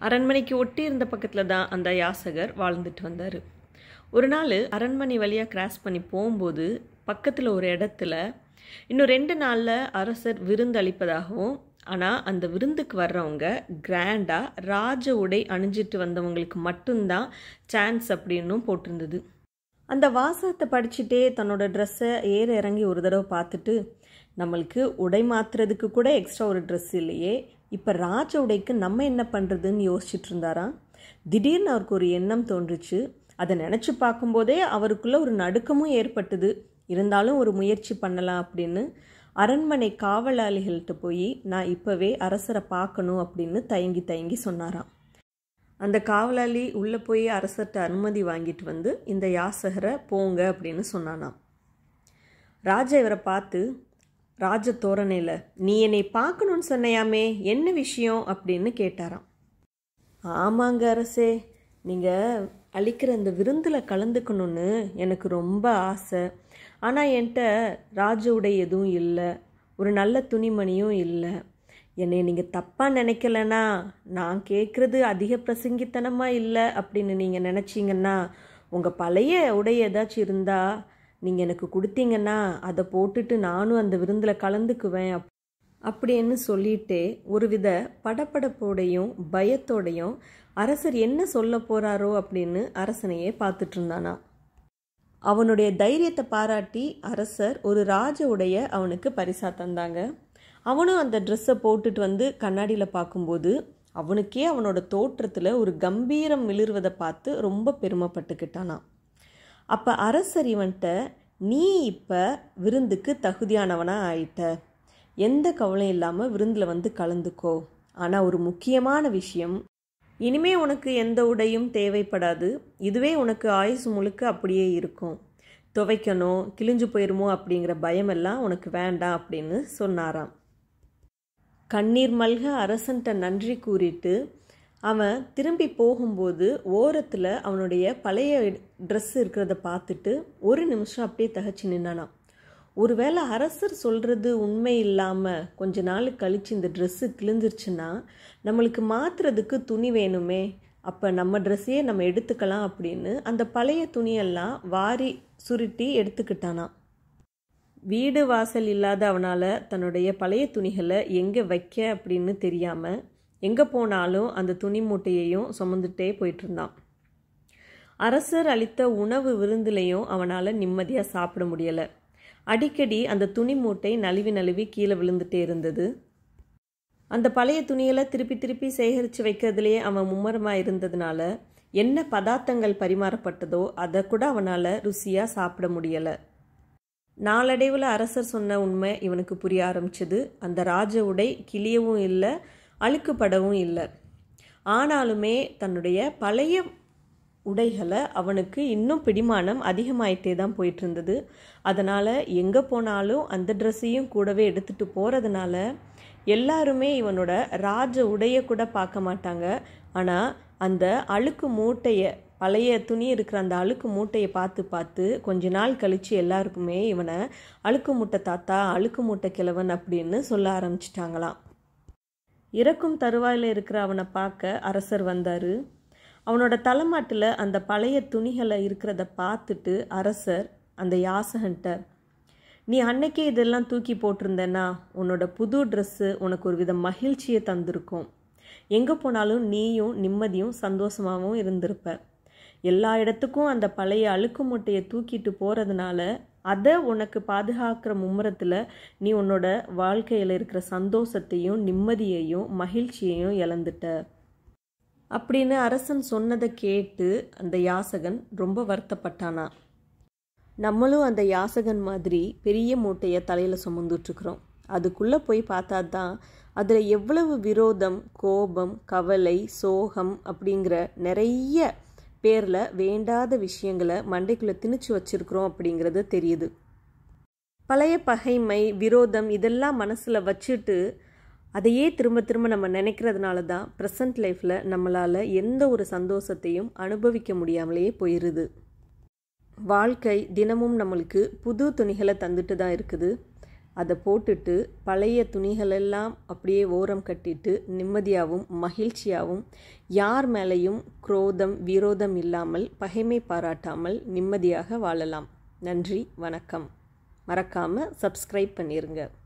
அரண்மனைக்கு ஒட்டி இருந்த பக்கத்தில் தான் அந்த யாசகர் வாழ்ந்துட்டு வந்தார் ஒரு நாள் அரண்மனை வழியாக கிராஸ் பண்ணி போகும்போது பக்கத்தில் ஒரு இடத்துல இன்னும் ரெண்டு நாளில் அரசர் விருந்து அளிப்பதாகவும் ஆனால் அந்த விருந்துக்கு வர்றவங்க கிராண்டாக ராஜ உடை அணிஞ்சிட்டு வந்தவங்களுக்கு மட்டும்தான் சான்ஸ் அப்படின்னும் போட்டிருந்தது அந்த வாசகத்தை படிச்சுட்டே தன்னோட ட்ரெஸ்ஸை ஏற இறங்கி ஒரு தடவை பார்த்துட்டு நம்மளுக்கு உடை மாற்றுறதுக்கு கூட எக்ஸ்ட்ரா ஒரு ட்ரெஸ் இல்லையே இப்போ ராஜ உடைக்கு நம்ம என்ன பண்ணுறதுன்னு யோசிச்சுட்டு இருந்தாராம் திடீர்னு அவருக்கு ஒரு எண்ணம் தோன்றுச்சு அதை நினச்சி பார்க்கும்போதே அவருக்குள்ள ஒரு நடுக்கமும் ஏற்பட்டது இருந்தாலும் ஒரு முயற்சி பண்ணலாம் அப்படின்னு அரண்மனை காவலாளிகள்கிட்ட போய் நான் இப்போவே அரசரை பார்க்கணும் அப்படின்னு தயங்கி தயங்கி சொன்னாராம் அந்த காவலாளி உள்ளே போய் அரசர்கிட்ட அனுமதி வாங்கிட்டு வந்து இந்த யாசகரை போங்க அப்படின்னு சொன்னானாம் ராஜா இவரை பார்த்து ராஜ தோரணையில் நீ என்னை பார்க்கணுன்னு சொன்னையாமே என்ன விஷயம் அப்படின்னு கேட்டாராம் ஆமாங்க அரசே நீங்கள் அளிக்கிற இந்த விருந்தில் கலந்துக்கணும்னு எனக்கு ரொம்ப ஆசை ஆனால் என்கிட்ட ராஜ உடை எதுவும் இல்லை ஒரு நல்ல துணிமணியும் இல்லை என்னை நீங்கள் தப்பாக நினைக்கலனா நான் கேட்குறது அதிக பிரசங்கித்தனமாக இல்லை அப்படின்னு நீங்கள் நினச்சிங்கன்னா உங்கள் பழைய உடை ஏதாச்சும் இருந்தால் நீங்கள் எனக்கு கொடுத்தீங்கன்னா அதை போட்டுட்டு நானும் அந்த விருந்தில் கலந்துக்குவேன் அப் அப்படின்னு சொல்லிட்டே ஒருவித படப்படப்போடையும் பயத்தோடையும் அரசர் என்ன சொல்ல போகிறாரோ அப்படின்னு அரசனையே பார்த்துட்டு இருந்தானா அவனுடைய தைரியத்தை பாராட்டி அரசர் ஒரு ராஜ உடைய அவனுக்கு பரிசா தந்தாங்க அவனும் அந்த ட்ரெஸ்ஸை போட்டுட்டு வந்து கண்ணாடியில் பார்க்கும்போது அவனுக்கே அவனோட தோற்றத்தில் ஒரு கம்பீரம் மிளிர்வதை பார்த்து ரொம்ப பெருமைப்பட்டுக்கிட்டானான் அப்போ அரசர் இவன்கிட்ட நீ இப்போ விருந்துக்கு தகுதியானவனாக ஆயிட்ட எந்த கவலையும் இல்லாமல் விருந்தில் வந்து கலந்துக்கோ ஆனால் ஒரு முக்கியமான விஷயம் இனிமே உனக்கு எந்த உடையும் தேவைப்படாது இதுவே உனக்கு ஆயுசு முழுக்க அப்படியே இருக்கும் துவைக்கணும் கிழிஞ்சு போயிருமோ அப்படிங்கிற பயமெல்லாம் உனக்கு வேண்டாம் அப்படின்னு சொன்னாராம் கண்ணீர் மல்க அரசன்ட்ட நன்றி கூறிட்டு அவன் திரும்பி போகும்போது ஓரத்தில் அவனுடைய பழைய ட்ரெஸ் இருக்கிறத பார்த்துட்டு ஒரு நிமிஷம் அப்படியே தகச்சு நின்னானான் ஒருவேளை அரசர் சொல்கிறது உண்மை இல்லாமல் கொஞ்ச நாள் கழித்து இந்த ட்ரெஸ்ஸு கிழிஞ்சிருச்சுன்னா நம்மளுக்கு மாற்றுறதுக்கு துணி வேணுமே அப்போ நம்ம ட்ரெஸ்ஸையே நம்ம எடுத்துக்கலாம் அப்படின்னு அந்த பழைய துணியெல்லாம் வாரி சுருட்டி எடுத்துக்கிட்டானான் வீடு வாசல் இல்லாத அவனால் தன்னுடைய பழைய துணிகளை எங்கே வைக்க அப்படின்னு தெரியாமல் எங்கே போனாலும் அந்த துணி மூட்டையையும் சுமந்துட்டே போயிட்டு இருந்தான் அரசர் அளித்த உணவு விருந்துலையும் அவனால் நிம்மதியாக சாப்பிட முடியலை அடிக்கடி அந்த துணி மூட்டை நழுவி நழுவி கீழே விழுந்துட்டே இருந்தது அந்த பழைய துணிகளை திருப்பி திருப்பி சேகரித்து வைக்கிறதுலேயே அவன் மும்மரமாக இருந்ததுனால என்ன பதார்த்தங்கள் பரிமாறப்பட்டதோ அதை கூட அவனால் ருசியாக சாப்பிட முடியலை நாளடைவில் அரசர் சொன்ன உண்மை இவனுக்கு புரிய ஆரம்பிச்சது அந்த ராஜ உடை கிளியவும் இல்லை அழுக்குப்படவும் இல்லை ஆனாலுமே தன்னுடைய பழைய உடைகளை அவனுக்கு இன்னும் பிடிமானம் அதிகமாயிட்டே தான் போயிட்டு இருந்தது அதனால் எங்கே போனாலும் அந்த ட்ரெஸ்ஸையும் கூடவே எடுத்துகிட்டு போகிறதுனால எல்லாருமே இவனோட ராஜ உடையை கூட பார்க்க மாட்டாங்க ஆனால் அந்த அழுக்கு மூட்டையை பழைய துணி இருக்கிற அந்த அழுக்கு மூட்டையை பார்த்து பார்த்து கொஞ்ச நாள் கழித்து எல்லாருக்குமே இவனை அழுக்கு மூட்டை தாத்தா அழுக்கு மூட்டை கிழவன் அப்படின்னு சொல்ல ஆரம்பிச்சிட்டாங்களாம் இறக்கும் தருவாயில் இருக்கிற அவனை பார்க்க அரசர் வந்தார் அவனோட தலைமாட்டில் அந்த பழைய துணிகளை இருக்கிறத பார்த்துட்டு அரசர் அந்த யாசகன்ட்ட நீ அன்னைக்கே இதெல்லாம் தூக்கி போட்டிருந்தேன்னா உன்னோட புது ட்ரெஸ்ஸு உனக்கு ஒரு வித மகிழ்ச்சியை தந்திருக்கும் எங்கே போனாலும் நீயும் நிம்மதியும் சந்தோஷமாகவும் இருந்திருப்ப எல்லா இடத்துக்கும் அந்த பழைய அழுக்கு மூட்டையை தூக்கிட்டு போகிறதுனால அதை உனக்கு பாதுகாக்கிற மும்முரத்தில் நீ உன்னோட வாழ்க்கையில் இருக்கிற சந்தோஷத்தையும் நிம்மதியையும் மகிழ்ச்சியையும் இழந்துட்ட அப்படின்னு அரசன் சொன்னதை கேட்டு அந்த யாசகன் ரொம்ப வருத்தப்பட்டானா நம்மளும் அந்த யாசகன் மாதிரி பெரிய மூட்டையை தலையில் சுமந்துட்டுருக்குறோம் அதுக்குள்ளே போய் பார்த்தா தான் அதில் எவ்வளவு விரோதம் கோபம் கவலை சோகம் அப்படிங்கிற நிறைய பேரில் வேண்டாத விஷயங்களை மண்டைக்குள்ளே திணிச்சு வச்சுருக்குறோம் அப்படிங்கிறது தெரியுது பழைய பகைமை விரோதம் இதெல்லாம் மனசில் வச்சுட்டு அதையே திரும்ப திரும்ப நம்ம நினைக்கிறதுனால தான் ப்ரெசன்ட் லைஃப்பில் நம்மளால் எந்த ஒரு சந்தோஷத்தையும் அனுபவிக்க முடியாமலேயே போயிடுது வாழ்க்கை தினமும் நம்மளுக்கு புது துணிகளை தந்துட்டு தான் இருக்குது அதை போட்டுட்டு பழைய துணிகளெல்லாம் அப்படியே ஓரம் கட்டிட்டு நிம்மதியாகவும் மகிழ்ச்சியாகவும் யார் மேலேயும் குரோதம் விரோதம் இல்லாமல் பகைமை பாராட்டாமல் நிம்மதியாக வாழலாம் நன்றி வணக்கம் மறக்காமல் சப்ஸ்கிரைப் பண்ணிடுங்க